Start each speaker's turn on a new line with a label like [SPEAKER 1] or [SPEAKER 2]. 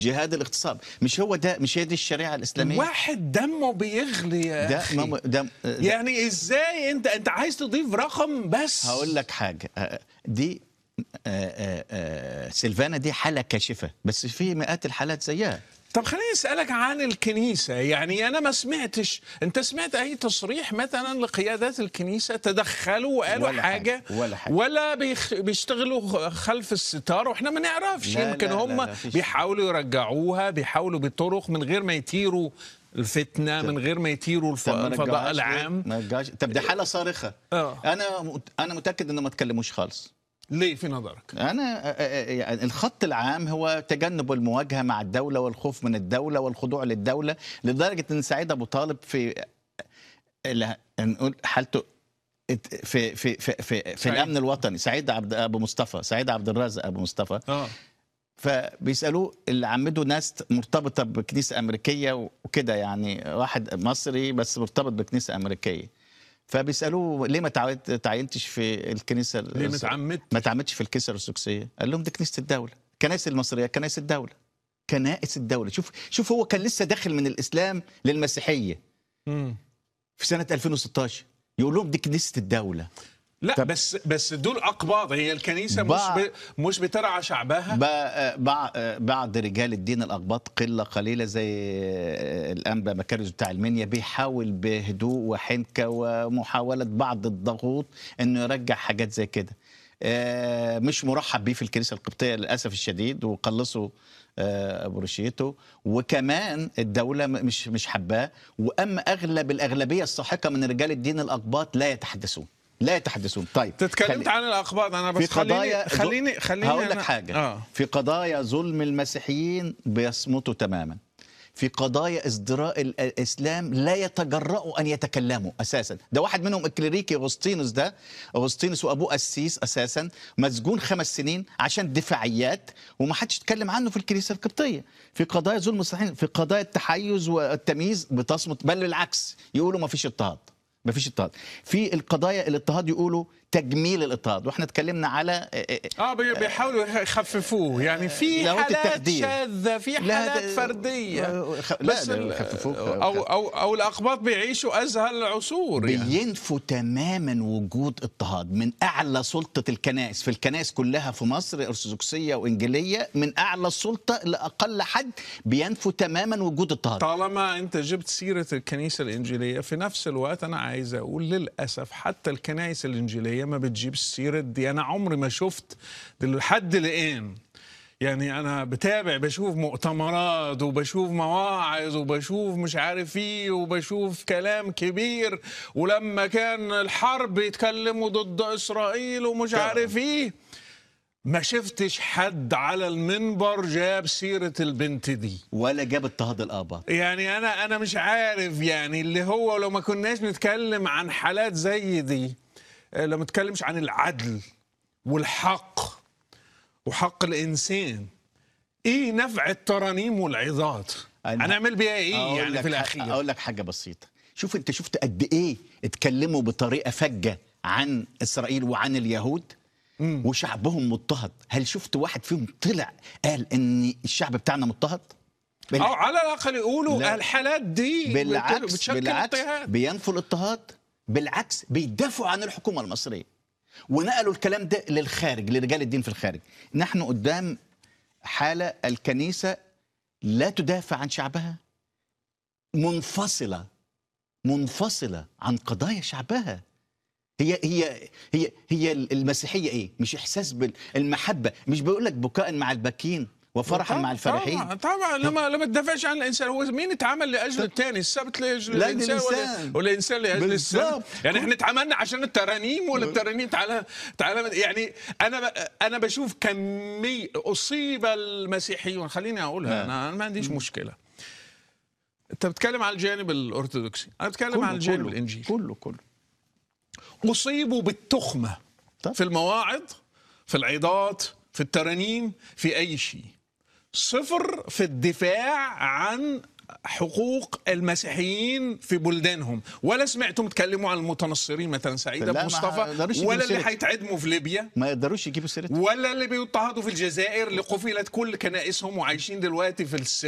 [SPEAKER 1] جهاد الاغتصاب مش هو ده مش هي دي الشريعه الاسلاميه
[SPEAKER 2] واحد دمه بيغلي يا
[SPEAKER 1] ده
[SPEAKER 2] أخي.
[SPEAKER 1] ما ده
[SPEAKER 2] يعني ازاي انت انت عايز تضيف رقم بس
[SPEAKER 1] هقول لك حاجه آه، دي آه، آه، آه، سيلفانا دي حاله كاشفه بس في مئات الحالات زيها
[SPEAKER 2] طب خليني اسالك عن الكنيسه يعني انا ما سمعتش انت سمعت اي تصريح مثلا لقيادات الكنيسه تدخلوا وقالوا
[SPEAKER 1] ولا
[SPEAKER 2] حاجه
[SPEAKER 1] حاجة، ولا حاجة.
[SPEAKER 2] ولا بيخ... بيشتغلوا خلف الستار واحنا ما نعرفش
[SPEAKER 1] لا،
[SPEAKER 2] يمكن
[SPEAKER 1] لا، لا،
[SPEAKER 2] هم
[SPEAKER 1] لا، فيش.
[SPEAKER 2] بيحاولوا يرجعوها بيحاولوا بطرق من غير ما يثيروا الفتنه من غير ما يثيروا الف...
[SPEAKER 1] طب ما
[SPEAKER 2] الفضاء
[SPEAKER 1] رجعوهاش ليه؟
[SPEAKER 2] العام
[SPEAKER 1] ما رجعوش طب دي حاله صارخه
[SPEAKER 2] آه.
[SPEAKER 1] انا مت- انا متاكد انه ما تكلموش خالص
[SPEAKER 2] ليه في نظرك
[SPEAKER 1] انا آه، آه، يعني الخط العام هو تجنب المواجهه مع الدوله والخوف من الدوله والخضوع للدوله لدرجه ان سعيد ابو طالب في لا، نقول حالته ات- في في في في, في
[SPEAKER 2] سعيد.
[SPEAKER 1] الامن الوطني سعيد عبد ابو مصطفى سعيد عبد الرازق ابو مصطفى
[SPEAKER 2] اه
[SPEAKER 1] فبيسالوه اللي عمده ناس مرتبطه بكنيسه امريكيه وكده يعني واحد مصري بس مرتبط بكنيسه امريكيه فبيسالوه ليه ما تعاينت- تعينتش في الكنيسه
[SPEAKER 2] ليه ما اتعمدتش؟
[SPEAKER 1] ما تعمدش في الكنيسه الارثوذكسيه قال لهم دي كنيسه الدوله كنائس المصريه كنائس الدوله كنائس الدوله شوف شوف هو كان لسه داخل من الاسلام للمسيحيه
[SPEAKER 2] مم.
[SPEAKER 1] في سنه 2016 يقول لهم دي كنيسه الدوله
[SPEAKER 2] لا
[SPEAKER 1] طب-
[SPEAKER 2] بس بس دول اقباط هي الكنيسه مش
[SPEAKER 1] بع-
[SPEAKER 2] ب... مش بترعى شعبها
[SPEAKER 1] بقى- بع- بعض رجال الدين الأقباط قلة قليلة زي الأنبا مكارز بتاع المنيا بيحاول بهدوء وحنكة ومحاولة بعض الضغوط إنه يرجع حاجات زي كده آه، مش مرحب بيه في الكنيسة القبطية للأسف الشديد وقلصوا آه، بروشيته وكمان الدولة م- مش مش حباه وأما أغلب الأغلبية الساحقة من رجال الدين الأقباط لا يتحدثون لا يتحدثون طيب
[SPEAKER 2] تتكلمت
[SPEAKER 1] خلي-
[SPEAKER 2] عن الاقباط انا بس
[SPEAKER 1] في قضايا
[SPEAKER 2] خليني خليني خليني
[SPEAKER 1] هقول لك
[SPEAKER 2] أنا-
[SPEAKER 1] حاجه
[SPEAKER 2] اه
[SPEAKER 1] في قضايا ظلم المسيحيين بيصمتوا تماما في قضايا ازدراء ال- الاسلام لا يتجرأوا ان يتكلموا اساسا ده واحد منهم الكليريكي اغسطينوس ده اغسطينوس وابوه قسيس اساسا مسجون خمس سنين عشان دفاعيات وما حدش اتكلم عنه في الكنيسه القبطيه في قضايا ظلم المسيحيين في قضايا التحيز والتمييز بتصمت بل بالعكس يقولوا ما فيش اضطهاد ما فيش اضطهاد في القضايا الاضطهاد يقولوا تجميل الاضطهاد واحنا اتكلمنا على
[SPEAKER 2] اه بي- بيحاولوا يخففوه يعني في
[SPEAKER 1] لاهوت
[SPEAKER 2] حالات
[SPEAKER 1] التخدير.
[SPEAKER 2] شاذه في
[SPEAKER 1] لا،
[SPEAKER 2] حالات
[SPEAKER 1] ده-
[SPEAKER 2] فرديه
[SPEAKER 1] آه، خ- لا، ده
[SPEAKER 2] ال-
[SPEAKER 1] يخففوك.
[SPEAKER 2] او او او الاقباط بيعيشوا ازهى العصور يعني
[SPEAKER 1] بينفوا تماما وجود اضطهاد من اعلى سلطه الكنائس في الكنائس كلها في مصر ارثوذكسيه وانجيليه من اعلى السلطه لاقل حد بينفوا تماما وجود اضطهاد
[SPEAKER 2] طالما انت جبت سيره الكنيسه الانجيليه في نفس الوقت انا عايز اقول للاسف حتى الكنائس الانجيليه ما بتجيبش سيره دي انا عمري ما شفت دل- لحد الان يعني انا بتابع بشوف مؤتمرات وبشوف مواعظ وبشوف مش عارف ايه وبشوف كلام كبير ولما كان الحرب يتكلموا ضد اسرائيل ومش
[SPEAKER 1] طبعاً.
[SPEAKER 2] عارف ايه ما شفتش حد على المنبر جاب سيره البنت دي
[SPEAKER 1] ولا جاب اضطهاد الاباء
[SPEAKER 2] يعني انا انا مش عارف يعني اللي هو لو ما كناش نتكلم عن حالات زي دي آه، لو ما نتكلمش عن العدل والحق وحق الانسان ايه نفع الترانيم والعظات
[SPEAKER 1] أنا-
[SPEAKER 2] هنعمل بيها ايه
[SPEAKER 1] أقول
[SPEAKER 2] يعني
[SPEAKER 1] لك
[SPEAKER 2] في
[SPEAKER 1] ح-
[SPEAKER 2] الاخير
[SPEAKER 1] اقول لك حاجه بسيطه شوف انت شفت قد ايه اتكلموا بطريقه فجه عن اسرائيل وعن اليهود وشعبهم مضطهد هل شفت واحد فيهم طلع قال ان الشعب بتاعنا مضطهد بال-
[SPEAKER 2] او على الاقل يقولوا
[SPEAKER 1] لا.
[SPEAKER 2] الحالات دي بت-
[SPEAKER 1] بالعكس
[SPEAKER 2] بتشكل
[SPEAKER 1] بالعكس
[SPEAKER 2] اضطهاد
[SPEAKER 1] بينفوا الاضطهاد بالعكس بيدافعوا عن الحكومه المصريه ونقلوا الكلام ده للخارج لرجال الدين في الخارج نحن قدام حاله الكنيسه لا تدافع عن شعبها منفصله منفصله عن قضايا شعبها هي هي هي هي المسيحيه ايه مش احساس بالمحبه مش بيقول لك بكاء مع الباكين وفرحا مع الفرحين
[SPEAKER 2] طبعا طبعا لما لما تدافعش عن الانسان هو مين اتعمل لاجل الثاني السبت لاجل
[SPEAKER 1] لا،
[SPEAKER 2] الانسان ولا,
[SPEAKER 1] للإنسان.
[SPEAKER 2] ولا الانسان لاجل السبت
[SPEAKER 1] بالظبط.
[SPEAKER 2] يعني احنا اتعاملنا عشان الترانيم ولا الترانيم تعالى تعالى يعني انا ب... انا بشوف كمية اصيب المسيحيون خليني اقولها
[SPEAKER 1] نعم.
[SPEAKER 2] انا أنا ما عنديش مشكله انت بتتكلم على الجانب الارثوذكسي انا بتكلم على الجانب
[SPEAKER 1] كله
[SPEAKER 2] الانجيلي
[SPEAKER 1] كله كله
[SPEAKER 2] اصيبوا بالتخمه
[SPEAKER 1] طب.
[SPEAKER 2] في المواعظ في العظات في الترانيم في اي شيء صفر في الدفاع عن حقوق المسيحيين في بلدانهم ولا سمعتم تكلموا عن المتنصرين مثلا سعيد
[SPEAKER 1] لا،
[SPEAKER 2] ابو
[SPEAKER 1] ما
[SPEAKER 2] مصطفى
[SPEAKER 1] يقدروش يجيبوا
[SPEAKER 2] ولا اللي
[SPEAKER 1] سيرة.
[SPEAKER 2] حيتعدموا في ليبيا
[SPEAKER 1] ما يقدروش يجيبوا سيرتها
[SPEAKER 2] ولا اللي بيضطهدوا في الجزائر اللي قفلت كل كنائسهم وعايشين دلوقتي في الس